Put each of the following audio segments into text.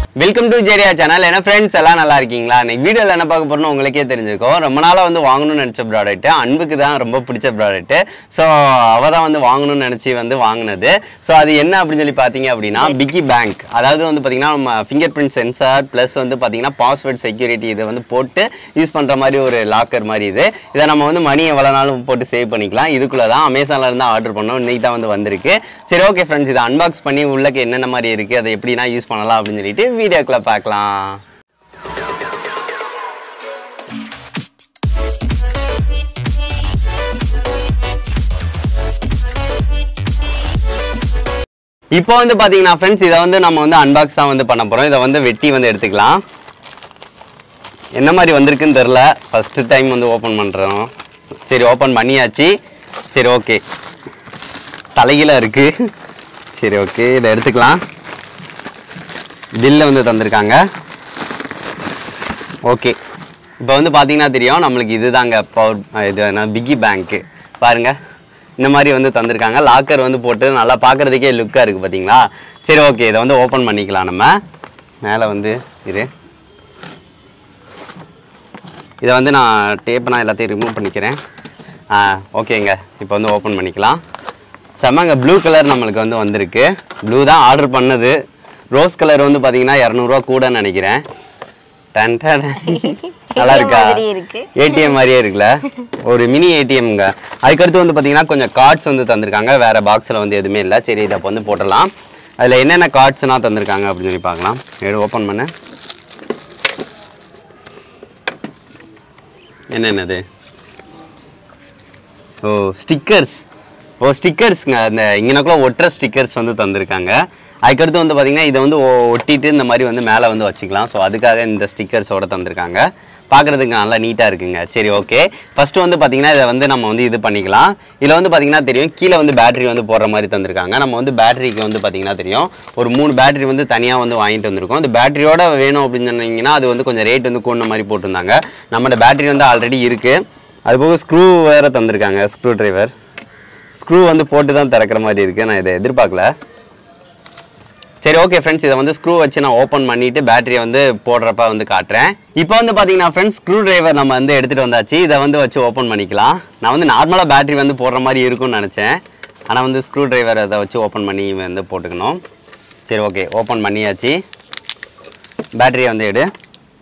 Welcome to ஜெரியா channel என்ன friends எல்லாம் நல்லா இருக்கீங்களா இன்னைக்கு வீடியோவில் என்ன பார்க்க போறோம்னு உங்களுக்கே தெரிஞ்சிருக்கும் ரொம்ப நாளாக வந்து வாங்கணும்னு நினச்ச ப்ராடக்ட் அன்புக்கு தான் ரொம்ப பிடிச்ச ப்ராடக்ட் ஸோ அவ தான் வந்து வாங்கணும்னு நினச்சி வந்து வாங்கினது ஸோ அது என்ன அப்படின்னு சொல்லி பார்த்தீங்க அப்படின்னா பிக்கி பேங்க் அதாவது வந்து பார்த்தீங்கன்னா நம்ம ஃபிங்கர் பிரிண்ட் சென்சார் ப்ளஸ் வந்து பார்த்தீங்கன்னா பாஸ்வேர்ட் செக்யூரிட்டி இதை வந்து போட்டு யூஸ் பண்ணுற மாதிரி ஒரு லாக்கர் மாதிரி இது இதை நம்ம வந்து மணி எவ்வளோ நாளும் போட்டு சேவ் பண்ணிக்கலாம் இதுக்குள்ளே தான் அமேசானில் இருந்து ஆர்டர் பண்ணோம் இன்னைக்கு தான் வந்து வந்திருக்கு சரி ஓகே ஃப்ரெண்ட்ஸ் இதை அன்பாக்ஸ் பண்ணி உள்ளக்கு என்னென்ன மாதிரி இருக்குது அதை எப்படின்னா யூஸ் பண்ணலாம் அப்படின்னு சொல்லிட்டு வீடியோக்குள்ளே பார்க்கலாம் இப்போ வந்து பார்த்தீங்கன்னா ஃப்ரெண்ட்ஸ் இதை வந்து நம்ம வந்து அன்பாக்ஸ் தான் வந்து பண்ண போகிறோம் இதை வந்து வெட்டி வந்து எடுத்துக்கலாம் என்ன மாதிரி வந்திருக்குன்னு தெரில ஃபஸ்ட்டு டைம் வந்து ஓப்பன் பண்ணுறோம் சரி ஓப்பன் பண்ணியாச்சு சரி ஓகே தலைகீழ இருக்குது சரி ஓகே இதை எடுத்துக்கலாம் பில்லை வந்து தந்திருக்காங்க ஓகே இப்போ வந்து பார்த்தீங்கன்னா தெரியும் நம்மளுக்கு இதுதாங்க பவர் இது என்ன பிக்கி பேங்க்கு பாருங்கள் இந்த மாதிரி வந்து தந்திருக்காங்க லாக்கர் வந்து போட்டு நல்லா பார்க்குறதுக்கே லுக்காக இருக்குது பார்த்தீங்களா சரி ஓகே இதை வந்து ஓப்பன் பண்ணிக்கலாம் நம்ம மேலே வந்து இது இதை வந்து நான் டேப்பை நான் எல்லாத்தையும் ரிமூவ் பண்ணிக்கிறேன் ஆ ஓகேங்க இப்போ வந்து ஓப்பன் பண்ணிக்கலாம் செம்மங்க ப்ளூ கலர் நம்மளுக்கு வந்து வந்திருக்கு ப்ளூ தான் ஆர்டர் பண்ணது ரோஸ் கலர் வந்து பார்த்தீங்கன்னா இரநூறுவா கூடன்னு நினைக்கிறேன் டன் டன். நல்லா இருக்கா மாதிரி இருக்கு. ஏடிஎம் மாதிரியே இருக்குல்ல ஒரு மினி ஏடிஎம்ங்க அதுக்கடுத்து வந்து பார்த்தீங்கன்னா கொஞ்சம் கார்ட்ஸ் வந்து தந்திருக்காங்க வேற பாக்ஸில் வந்து எதுவுமே இல்லை சரி இதை அப்போ வந்து போட்டுடலாம் அதில் என்னென்ன கார்ட்ஸ்லாம் தந்திருக்காங்க அப்படின்னு சொல்லி பார்க்கலாம் எடு ஓப்பன் பண்ண என்னென்னது ஓ ஸ்டிக்கர்ஸ் ஓ ஸ்டிக்கர்ஸ்ங்க அந்த இங்கனக்குள்ள ஒட்டுற ஸ்டிக்கர்ஸ் வந்து தந்திருக்காங்க அதுக்கடுத்து வந்து பார்த்தீங்கன்னா இதை வந்து ஒ- ஒட்டிட்டு இந்த மாதிரி வந்து மேலே வந்து வச்சுக்கலாம் ஸோ அதுக்காக இந்த ஸ்டிக்கர்ஸோட தந்திருக்காங்க பார்க்குறதுக்கு நல்லா நீட்டாக இருக்குங்க சரி ஓகே ஃபஸ்ட்டு வந்து பார்த்தீங்கன்னா இதை வந்து நம்ம வந்து இது பண்ணிக்கலாம் இதில் வந்து பார்த்தீங்கன்னா தெரியும் கீழே வந்து பேட்டரி வந்து போடுற மாதிரி தந்திருக்காங்க நம்ம வந்து பேட்டரிக்கு வந்து பார்த்தீங்கன்னா தெரியும் ஒரு மூணு பேட்டரி வந்து தனியாக வந்து வாங்கிட்டு வந்திருக்கோம் இந்த பேட்டரியோட வேணும் அப்படின்னு சொன்னீங்கன்னா அது வந்து கொஞ்சம் ரேட் வந்து கூடின மாதிரி போட்டிருந்தாங்க நம்மளோட பேட்டரி வந்து ஆல்ரெடி இருக்குது அதுபோக ஸ்க்ரூ வேறு தந்திருக்காங்க ஸ்க்ரூ டிரைவர் ஸ்க்ரூ வந்து போட்டு தான் திறக்கிற மாதிரி இருக்குது நான் இதை எதிர்பார்க்கல சரி ஓகே ஃப்ரெண்ட்ஸ் இதை வந்து ஸ்க்ரூ வச்சு நான் ஓப்பன் பண்ணிட்டு பேட்டரியை வந்து போடுறப்ப வந்து காட்டுறேன் இப்போ வந்து பார்த்தீங்கன்னா ஃப்ரெண்ட்ஸ் ஸ்க்ரூ டிரைவர் நம்ம வந்து எடுத்துகிட்டு வந்தாச்சு இதை வந்து வச்சு ஓப்பன் பண்ணிக்கலாம் நான் வந்து நார்மலாக பேட்டரி வந்து போடுற மாதிரி இருக்கும்னு நினச்சேன் ஆனால் வந்து ஸ்க்ரூ டிரைவர் அதை வச்சு ஓப்பன் பண்ணி வந்து போட்டுக்கணும் சரி ஓகே ஓப்பன் பண்ணியாச்சு பேட்டரியை வந்து எடு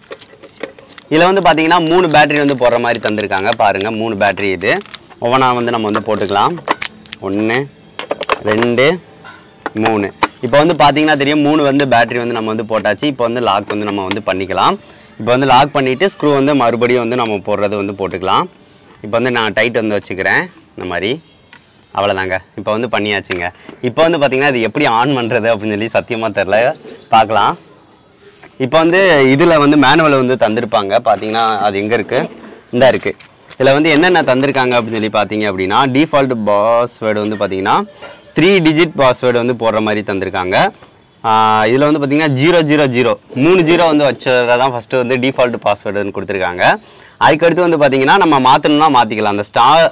இதில் வந்து பார்த்தீங்கன்னா மூணு பேட்டரி வந்து போடுற மாதிரி தந்திருக்காங்க பாருங்கள் மூணு பேட்டரி இது ஒவ்வொன்றா வந்து நம்ம வந்து போட்டுக்கலாம் ஒன்று ரெண்டு மூணு இப்போ வந்து பார்த்தீங்கன்னா தெரியும் மூணு வந்து பேட்டரி வந்து நம்ம வந்து போட்டாச்சு இப்போ வந்து லாக் வந்து நம்ம வந்து பண்ணிக்கலாம் இப்போ வந்து லாக் பண்ணிவிட்டு ஸ்க்ரூ வந்து மறுபடியும் வந்து நம்ம போடுறது வந்து போட்டுக்கலாம் இப்போ வந்து நான் டைட் வந்து வச்சுக்கிறேன் இந்த மாதிரி அவ்வளோதாங்க இப்போ வந்து பண்ணியாச்சுங்க இப்போ வந்து பார்த்தீங்கன்னா இது எப்படி ஆன் பண்ணுறது அப்படின்னு சொல்லி சத்தியமாக தெரில பார்க்கலாம் இப்போ வந்து இதில் வந்து மேனுவல் வந்து தந்திருப்பாங்க பார்த்தீங்கன்னா அது எங்கே இருக்குது இந்த இருக்குது இதில் வந்து என்னென்ன தந்திருக்காங்க அப்படின்னு சொல்லி பார்த்தீங்க அப்படின்னா டிஃபால்ட் பாஸ்வேர்டு வந்து பார்த்தீங்கன்னா த்ரீ டிஜிட் பாஸ்வேர்டு வந்து போடுற மாதிரி தந்திருக்காங்க இதில் வந்து பார்த்தீங்கன்னா ஜீரோ ஜீரோ ஜீரோ மூணு ஜீரோ வந்து வச்சுறதான் ஃபஸ்ட்டு வந்து டிஃபால்ட் பாஸ்வேர்டுன்னு கொடுத்துருக்காங்க அதுக்கடுத்து வந்து பார்த்தீங்கன்னா நம்ம மாற்றணும்னா மாற்றிக்கலாம் அந்த ஸ்டார்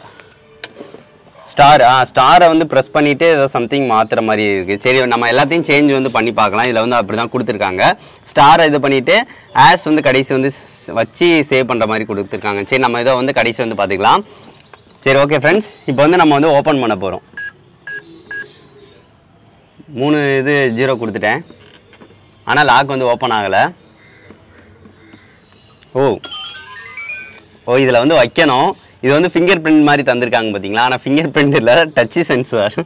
ஸ்டார் ஆ ஸ்டாரை வந்து ப்ரெஸ் பண்ணிவிட்டு ஏதோ சம்திங் மாற்றுற மாதிரி இருக்குது சரி நம்ம எல்லாத்தையும் சேஞ்ச் வந்து பண்ணி பார்க்கலாம் இதில் வந்து அப்படி தான் கொடுத்துருக்காங்க ஸ்டாரை இது பண்ணிவிட்டு ஆஸ் வந்து கடைசி வந்து ஸ்- வச்சு சேவ் பண்ணுற மாதிரி கொடுத்துருக்காங்க சரி நம்ம இதை வந்து கடைசி வந்து பார்த்துக்கலாம் சரி ஓகே ஃப்ரெண்ட்ஸ் இப்போ வந்து நம்ம வந்து ஓப்பன் பண்ண போகிறோம் மூணு இது ஜீரோ கொடுத்துட்டேன் ஆனால் லாக் வந்து ஓப்பன் ஆகலை ஓ ஓ இதில் வந்து வைக்கணும் இது வந்து ஃபிங்கர் பிரிண்ட் மாதிரி தந்திருக்காங்க பார்த்தீங்களா ஆனால் ஃபிங்கர் பிரிண்ட் இல்லை டச்சு சென்சார்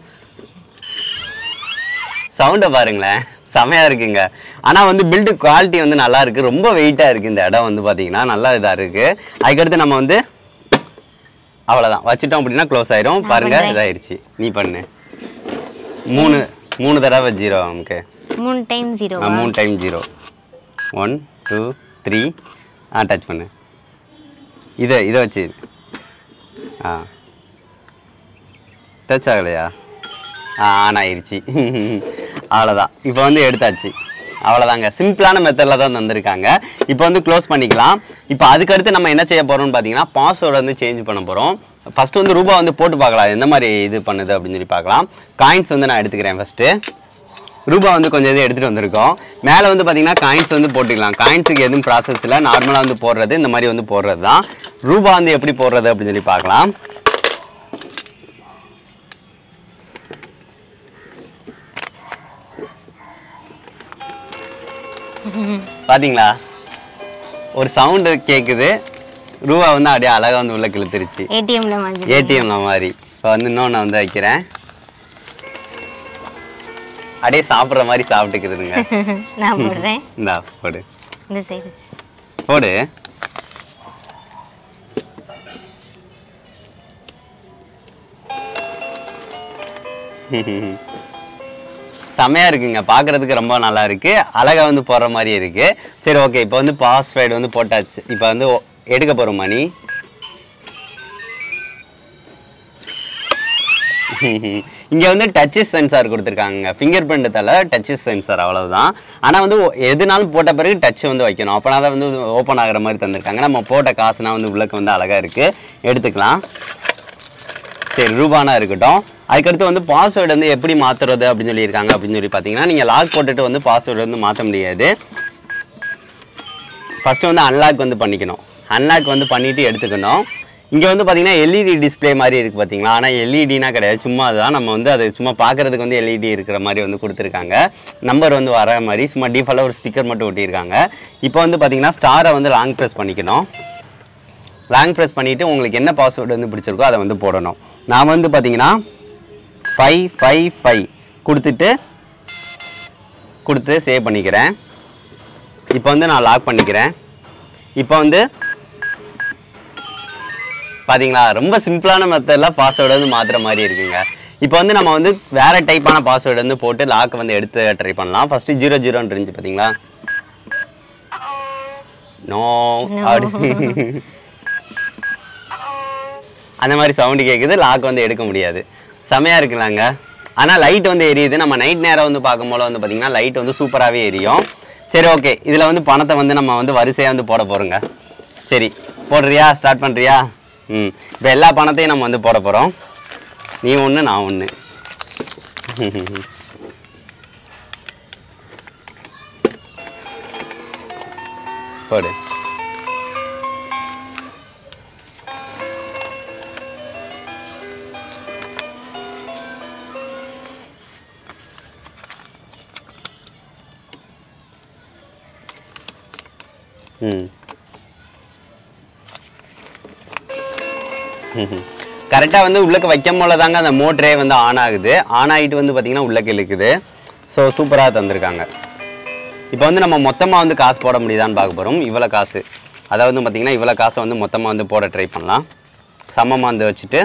சவுண்டை பாருங்களேன் செமையாக இருக்குங்க ஆனால் வந்து பில்டு குவாலிட்டி வந்து நல்லா இருக்குது ரொம்ப வெயிட்டாக இருக்குது இந்த இடம் வந்து பார்த்தீங்கன்னா நல்லா இதாக இருக்குது அதுக்கடுத்து நம்ம வந்து அவ்வளோதான் வச்சுட்டோம் அப்படின்னா க்ளோஸ் ஆயிரும் பாருங்க பண்றேன். இதாயிருச்சு நீ பண்ணு மூணு மூணு தடவை ஜீரோ நமக்கு மூணு டைம் ஜீரோ ஆ, மூணு time zero one two three ஆ டச் பண்ணு இதை இதை வச்சு ஆ டச் ஆகலையா ஆ ஆன் ஆயிருச்சு அவ்வளோதான் இப்போ வந்து எடுத்தாச்சு அவ்வளோதாங்க சிம்பிளான மெத்தடில் தான் தந்திருக்காங்க இப்போ வந்து க்ளோஸ் பண்ணிக்கலாம் இப்போ அதுக்கடுத்து நம்ம என்ன செய்ய போகிறோம்னு பார்த்தீங்கன்னா பாஸ்வேர்டு வந்து சேஞ்ச் பண்ண போகிறோம் ஃபஸ்ட்டு வந்து ரூபா வந்து போட்டு பார்க்கலாம் எந்த மாதிரி இது பண்ணுது அப்படின்னு சொல்லி பார்க்கலாம் காயின்ஸ் வந்து நான் எடுத்துக்கிறேன் ஃபஸ்ட்டு ரூபா வந்து கொஞ்சம் இது எடுத்துகிட்டு வந்திருக்கோம் மேலே வந்து பார்த்தீங்கன்னா காயின்ஸ் வந்து போட்டுக்கலாம் காயின்ஸுக்கு எதுவும் ப்ராசஸ் இல்லை நார்மலாக வந்து போடுறது இந்த மாதிரி வந்து போடுறது தான் ரூபா வந்து எப்படி போடுறது அப்படின்னு சொல்லி பார்க்கலாம் பாத்தீங்களா ஒரு சவுண்டு கேட்குது ரூபா வந்து அப்படியே அழகாக வந்து உள்ள கிழுத்துருச்சு ஏடிஎம்ல மாதிரி ஏடிஎம்ல மாதிரி இப்போ வந்து இன்னொன்று வந்து வைக்கிறேன் அப்படியே சாப்பிட்ற மாதிரி சாப்பிட்டுக்குதுங்க நான் போடுறேன் இந்தா போடு இந்த சைடு போடு செமையா இருக்குங்க பார்க்கறதுக்கு ரொம்ப நல்லா இருக்கு அழகா வந்து போடுற மாதிரி இருக்கு சரி ஓகே இப்போ வந்து பாஸ்வேர்டு வந்து போட்டாச்சு இப்போ வந்து ஒ- எடுக்க போறோம் மணி இங்க வந்து டச்சஸ் சென்சார் கொடுத்துருக்காங்க ஃபிங்கர் பிரிண்ட் தல டச்சஸ் சென்சார் அவ்வளவுதான் ஆனா வந்து ஒ- எதுனாலும் போட்ட பிறகு டச் வந்து வைக்கணும் அப்பனா தான் வந்து ஓப்பன் ஆகுற மாதிரி தந்திருக்காங்க நம்ம போட்ட காசுனா வந்து உள்ளக்கு வந்து அழகா இருக்கு எடுத்துக்கலாம் சரி ரூபானா இருக்கட்டும் அதுக்கடுத்து வந்து பாஸ்வேர்டு வந்து எப்படி மாத்துறது அப்படின்னு சொல்லியிருக்காங்க அப்படின்னு சொல்லி பார்த்தீங்கன்னா நீங்கள் லாக் போட்டுட்டு வந்து பாஸ்வேர்டு வந்து மாற்ற முடியாது ஃபஸ்ட்டு வந்து அன்லாக் வந்து பண்ணிக்கணும் அன்லாக் வந்து பண்ணிட்டு எடுத்துக்கணும் இங்கே வந்து பார்த்தீங்கன்னா எல்இடி டிஸ்ப்ளே மாதிரி இருக்குது பார்த்தீங்களா ஆனால் எல்இடினா கிடையாது சும்மா தான் நம்ம வந்து அது சும்மா பார்க்கறதுக்கு வந்து எல்இடி இருக்கிற மாதிரி வந்து கொடுத்துருக்காங்க நம்பர் வந்து வர மாதிரி சும்மா டிஃபால்ட்டாக ஒரு ஸ்டிக்கர் மட்டும் ஒட்டியிருக்காங்க இப்போ வந்து பார்த்தீங்கன்னா ஸ்டாரை வந்து லாங் ப்ரெஸ் பண்ணிக்கணும் லாங் ப்ரெஸ் பண்ணிவிட்டு உங்களுக்கு என்ன பாஸ்வேர்டு வந்து பிடிச்சிருக்கோ அதை வந்து போடணும் நான் வந்து பார்த்தீங்கன்னா ஃபைவ் ஃபைவ் ஃபைவ் கொடுத்துட்டு கொடுத்து சேவ் பண்ணிக்கிறேன் இப்போ வந்து நான் லாக் பண்ணிக்கிறேன் இப்போ வந்து பாத்தீங்களா ரொம்ப சிம்பிளான மெத்தடில் பாஸ்வேர்டு வந்து மாற்றுற மாதிரி இருக்குங்க இப்போ வந்து நம்ம வந்து வேற டைப்பான பாஸ்வேர்டு வந்து போட்டு லாக் வந்து எடுத்து ட்ரை பண்ணலாம் ஃபர்ஸ்ட் ஜீரோ ஜீரோன்னு இருந்துச்சு பார்த்தீங்களா நோ அப்படி அந்த மாதிரி சவுண்டு கேட்குது லாக் வந்து எடுக்க முடியாது செமையா இருக்குல்லாங்க ஆனால் லைட் வந்து எரியுது நம்ம நைட் நேரம் வந்து பார்க்கும்போது வந்து பார்த்தீங்கன்னா லைட் வந்து சூப்பராகவே எரியும் சரி ஓகே இதில் வந்து பணத்தை வந்து நம்ம வந்து வரிசையாக வந்து போட போகிறோங்க சரி போடுறியா ஸ்டார்ட் பண்ணுறியா ம் இப்போ எல்லா பணத்தையும் நம்ம வந்து போட போகிறோம் நீ ஒன்று நான் ஒன்று போடு ம் கரெக்டாக வந்து உள்ளக்க வைக்கும் போல தாங்க அந்த மோட்டரே வந்து ஆன் ஆகுது ஆன் ஆகிட்டு வந்து பார்த்தீங்கன்னா உள்ளக்க இழுக்குது ஸோ சூப்பராக தந்திருக்காங்க இப்போ வந்து நம்ம மொத்தமாக வந்து காசு போட முடியுதான்னு பார்க்க போகிறோம் இவ்வளோ காசு அதாவது வந்து பார்த்தீங்கன்னா இவ்வளோ காசை வந்து மொத்தமாக வந்து போட ட்ரை பண்ணலாம் சமமாக வந்து வச்சுட்டு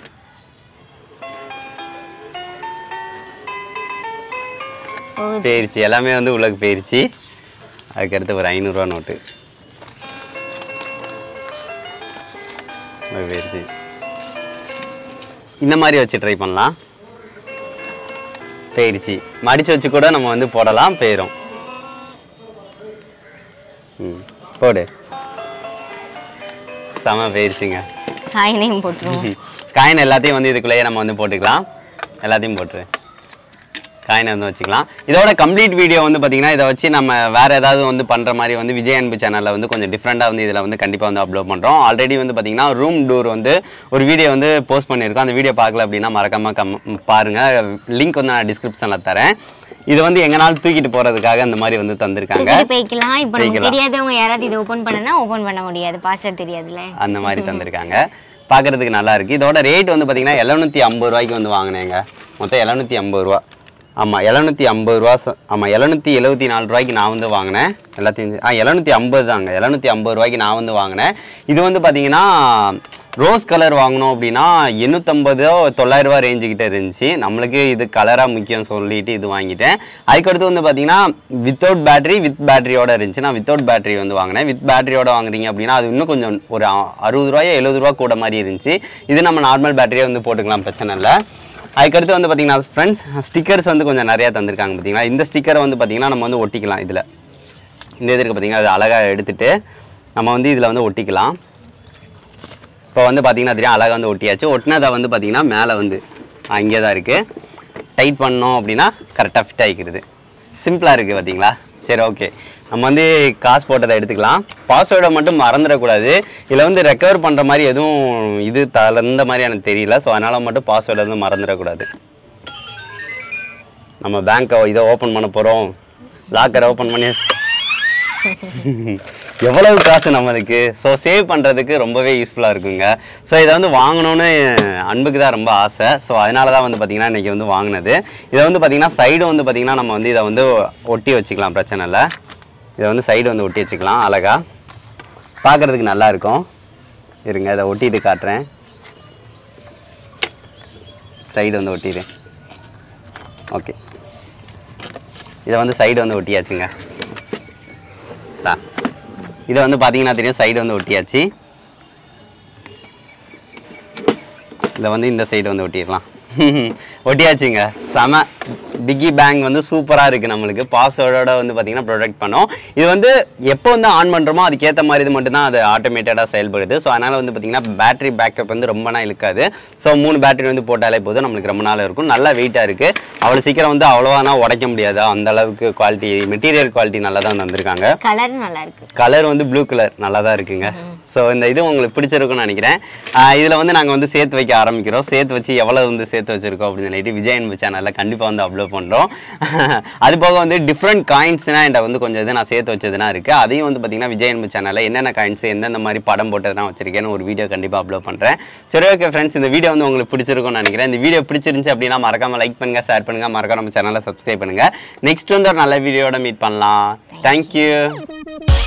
போகுது போயிருச்சு எல்லாமே வந்து உள்ளக்கு போயிருச்சு அதுக்கடுத்து ஒரு ஐநூறுரூவா நோட்டு அது போயிருச்சு இந்த மாதிரி வச்சு ட்ரை பண்ணலாம் போயிருச்சு மடிச்சு வச்சு கூட நம்ம வந்து போடலாம் போயிடும் ம் போடு செம போயிருச்சுங்க காயினையும் போட்டுருவோம் காயின் எல்லாத்தையும் வந்து இதுக்குள்ளேயே நம்ம வந்து போட்டுக்கலாம் எல்லாத்தையும் போட்டுரு காயினை வந்து வச்சுக்கலாம் இதோட கம்ப்ளீட் வீடியோ வந்து பார்த்தீங்கன்னா இதை வச்சு நம்ம வேறு ஏதாவது வந்து பண்ணுற மாதிரி வந்து விஜய் அன்பு சேனலில் வந்து கொஞ்சம் டிஃப்ரெண்ட்டாக வந்து இதில் வந்து கண்டிப்பாக வந்து அப்லோட் பண்ணுறோம் ஆல்ரெடி வந்து பார்த்தீங்கன்னா ரூம் டூர் வந்து ஒரு வீடியோ வந்து போஸ்ட் பண்ணியிருக்கோம் அந்த வீடியோ பார்க்கல அப்படின்னா மறக்காமல் கம் பாருங்கள் லிங்க் வந்து நான் டிஸ்கிரிப்ஷனில் தரேன் இது வந்து எங்கனாலும் தூக்கிட்டு போகிறதுக்காக அந்த மாதிரி வந்து தந்திருக்காங்க தூக்கிட்டு போய்க்கலாம் இப்போ நமக்கு போய்க்கலாம். தெரியாதவங்க யாராவது இதை ஓப்பன் பண்ணனா ஓப்பன் பண்ண முடியாது பாஸ்வேர்ட் தெரியாதுல்ல அந்த மாதிரி தந்திருக்காங்க பார்க்கறதுக்கு நல்லா இருக்கு இதோட ரேட் வந்து பார்த்தீங்கன்னா எழுநூத்தி ஐம்பது ரூபாய்க்கு வந்து வாங்கினேங்க மொத்தம் எழுநூத்தி ஐம்பது ரூபா ஆமாம் எழுநூத்தி ஐம்பது ரூபா ச- ஆமாம் எழுநூத்தி எழுபத்தி நாலு ரூபாய்க்கு நான் வந்து வாங்கினேன் எல்லாத்தையும் ஆ எழுநூத்தி ஐம்பது தாங்க எழுநூத்தி ஐம்பது ரூபாய்க்கு நான் வந்து வாங்கினேன் இது வந்து பார்த்தீங்கன்னா ரோஸ் கலர் வாங்கினோம் அப்படின்னா எண்ணூற்றம்பதோ தொள்ளாயிரம் ரூபா ரேஞ்சுக்கிட்ட இருந்துச்சு நம்மளுக்கு இது கலராக முக்கியம் சொல்லிட்டு இது வாங்கிட்டேன் அதுக்கடுத்து வந்து பார்த்தீங்கன்னா வித்தவுட் பேட்டரி வித் பேட்டரியோட இருந்துச்சு நான் வித்தவுட் பேட்டரி வந்து வாங்கினேன் வித் பேட்டரியோட வாங்குறீங்க அப்படின்னா அது இன்னும் கொஞ்சம் ஒரு அ- அறுபது ரூபாயோ எழுபது ரூபா கூட மாதிரி இருந்துச்சு இது நம்ம நார்மல் பேட்டரியே வந்து போட்டுக்கலாம் பிரச்சனை இல்லை அதுக்கடுத்து வந்து பார்த்தீங்கன்னா ஃப்ரெண்ட்ஸ் ஸ்டிக்கர்ஸ் வந்து கொஞ்சம் நிறையா தந்திருக்காங்க பார்த்தீங்களா இந்த ஸ்டிக்கரை வந்து பார்த்தீங்கன்னா நம்ம வந்து ஒட்டிக்கலாம் இதில் இந்த இது இருக்கு பார்த்தீங்கன்னா அது அழகாக எடுத்துட்டு நம்ம வந்து இதில் வந்து ஒட்டிக்கலாம் இப்போ வந்து பார்த்தீங்கன்னா தெரியும் அழகாக வந்து ஒட்டியாச்சு ஒட்டினதை வந்து பார்த்தீங்கன்னா மேலே வந்து இங்கே தான் இருக்குது டைட் பண்ணோம் அப்படின்னா கரெக்டாக ஃபிட் ஆகிக்கிறது சிம்பிளாக இருக்குது பார்த்தீங்களா சரி ஓகே நம்ம வந்து காசு போட்டதை எடுத்துக்கலாம் பாஸ்வேர்டை மட்டும் மறந்துடக்கூடாது இதில் வந்து ரெக்கவர் பண்ணுற மாதிரி எதுவும் இது தகுந்த மாதிரி எனக்கு தெரியல ஸோ அதனால் மட்டும் பாஸ்வேர்டை வந்து மறந்துடக்கூடாது நம்ம பேங்க்கை இதை ஓப்பன் பண்ண போகிறோம் லாக்கரை ஓப்பன் பண்ணி எவ்வளவு காசு நம்மளுக்கு ஸோ சேவ் பண்ணுறதுக்கு ரொம்பவே யூஸ்ஃபுல்லாக இருக்குங்க ஸோ இதை வந்து வாங்கணும்னு அன்புக்கு தான் ரொம்ப ஆசை ஸோ அதனால தான் வந்து பார்த்திங்கன்னா இன்றைக்கி வந்து வாங்கினது இதை வந்து பார்த்திங்கன்னா சைடு வந்து பார்த்திங்கன்னா நம்ம வந்து இதை வந்து ஒட்டி வச்சுக்கலாம் பிரச்சனை இல்லை இதை வந்து சைடு வந்து ஒட்டி வச்சுக்கலாம் அழகா பார்க்குறதுக்கு நல்லா இருக்கும் இருங்க இதை ஒட்டிட்டு காட்டுறேன் சைடு வந்து ஒட்டிடு ஓகே இதை வந்து சைடு வந்து ஒட்டியாச்சுங்க தா இதை வந்து பார்த்தீங்கன்னா தெரியும் சைடு வந்து ஒட்டியாச்சு இதை வந்து இந்த சைடு வந்து ஒட்டிடலாம் ஒட்டியாச்சுங்க செம பிக்கி பேங்க் வந்து சூப்பராக இருக்குது நம்மளுக்கு பாஸ்வேர்டோட வந்து பார்த்திங்கன்னா ப்ரொடெக்ட் பண்ணோம் இது வந்து எப்போ வந்து ஆன் பண்ணுறோமோ அதுக்கேற்ற மாதிரி இது மட்டும்தான் அது ஆட்டோமேட்டடாக செயல்படுது ஸோ அதனால் வந்து பார்த்திங்கன்னா பேட்டரி பேக்கப் வந்து ரொம்ப நாள் இழுக்காது ஸோ மூணு பேட்டரி வந்து போட்டாலே போதும் நம்மளுக்கு ரொம்ப நாள் இருக்கும் நல்லா வெயிட்டாக இருக்குது அவ்வளோ சீக்கிரம் வந்து அவ்வளோவானா உடைக்க முடியாது அந்த அளவுக்கு குவாலிட்டி மெட்டீரியல் குவாலிட்டி நல்லா தான் தந்திருக்காங்க கலர் நல்லா இருக்கு கலர் வந்து ப்ளூ கலர் நல்லா தான் இருக்குங்க ஸோ இந்த இது உங்களுக்கு பிடிச்சிருக்கும்னு நினைக்கிறேன் இதில் வந்து நாங்கள் வந்து சேர்த்து வைக்க ஆரம்பிக்கிறோம் சேர்த்து வச்சு எவ்வளோ வந்து சேர்த்து வச்சிருக்கோம் அப்படின்னு சொல்லிட்டு விஜய் அன்பு சேனலில் கண்டிப்பாக வந்து அப்லோட் பண்ணுறோம் அது போக வந்து டிஃப்ரெண்ட் காயின்ஸ்னால் என்கிட்ட வந்து கொஞ்சம் இது நான் சேர்த்து வச்சதுனா இருக்குது அதையும் வந்து பார்த்தீங்கன்னா விஜய் அன்பு சேனலில் என்னென்ன காயின்ஸ் எந்தெந்த மாதிரி படம் போட்டதுனா வச்சிருக்கேன்னு ஒரு வீடியோ கண்டிப்பாக அப்லோட் பண்ணுறேன் சரி ஓகே ஃப்ரெண்ட்ஸ் இந்த வீடியோ வந்து உங்களுக்கு பிடிச்சிருக்கும்னு நினைக்கிறேன் இந்த வீடியோ பிடிச்சிருந்துச்சு அப்படின்னா மறக்காமல் லைக் பண்ணுங்கள் ஷேர் பண்ணுங்கள் மறக்காம நம்ம சேனலை சப்ஸ்கிரைப் பண்ணுங்கள் நெக்ஸ்ட் வந்து ஒரு நல்ல வீடியோட மீட் பண்ணலாம் தேங்க்யூ